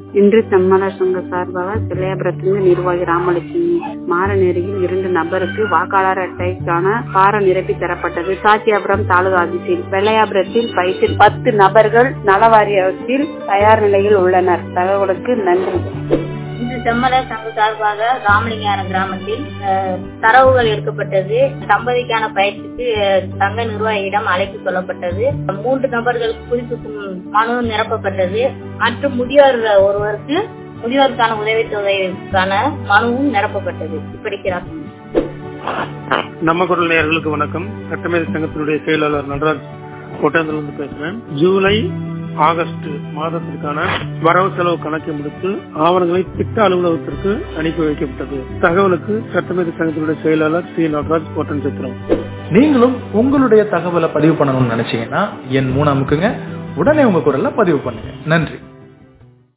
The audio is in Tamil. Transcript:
இன்று செம்மலர் சங்க சார்பாக சிலையாபுரத்திலிருந்து நிர்வாகி ராமலட்சுமி மாரநேரியில் இரண்டு நபருக்கு வாக்காளர் அட்டைக்கான பாரம் நிரப்பி தரப்பட்டது சாத்தியாபுரம் தாலுகா ஆபீஸில் வெள்ளையாபுரத்தில் பயிற்சி பத்து நபர்கள் நலவாரியத்தில் தயார் நிலையில் உள்ளனர் தகவலுக்கு நன்றி இன்று செம்மலர் சங்க சார்பாக ராமலிங்காரம் கிராமத்தில் அஹ், தரவுகள் எடுக்கப்பட்டது தம்பதிக்கான பயிற்சிக்கு அஹ், சங்க நிர்வாகியிடம் அழைத்து சொல்லப்பட்டது மூன்று நபர்களுக்கு புதுப்பிக்கும் மனு நிரப்பப்பட்டது மற்றும் முதியோர் ஒருவருக்கு முதியோருக்கான உதவித்தொகைக்கான மனுவும் நிரப்பப்பட்டது இப்படிக்கிறார் நம்ம குரல் நேயர்களுக்கு வணக்கம் சட்டமேதை சங்கத்தினுடைய செயலாளர் நடராஜ் கோட்டாந்திலிருந்து பேசுறேன் ஜூலை ஆகஸ்ட் மாதத்திற்கான வரவு செலவு கணக்கை முடித்து ஆவணங்களை திட்ட அலுவலகத்திற்கு அனுப்பி வைக்கப்பட்டது தகவலுக்கு சட்டமேதை சங்கத்தினுடைய செயலாளர் சி நடராஜ் கோட்டன் சித்திரம் நீங்களும் உங்களுடைய தகவலை பதிவு பண்ணணும்னு நினைச்சீங்கன்னா என் மூணு அமுக்குங்க உடனே உங்க குரல்ல பதிவு பண்ணுங்க நன்றி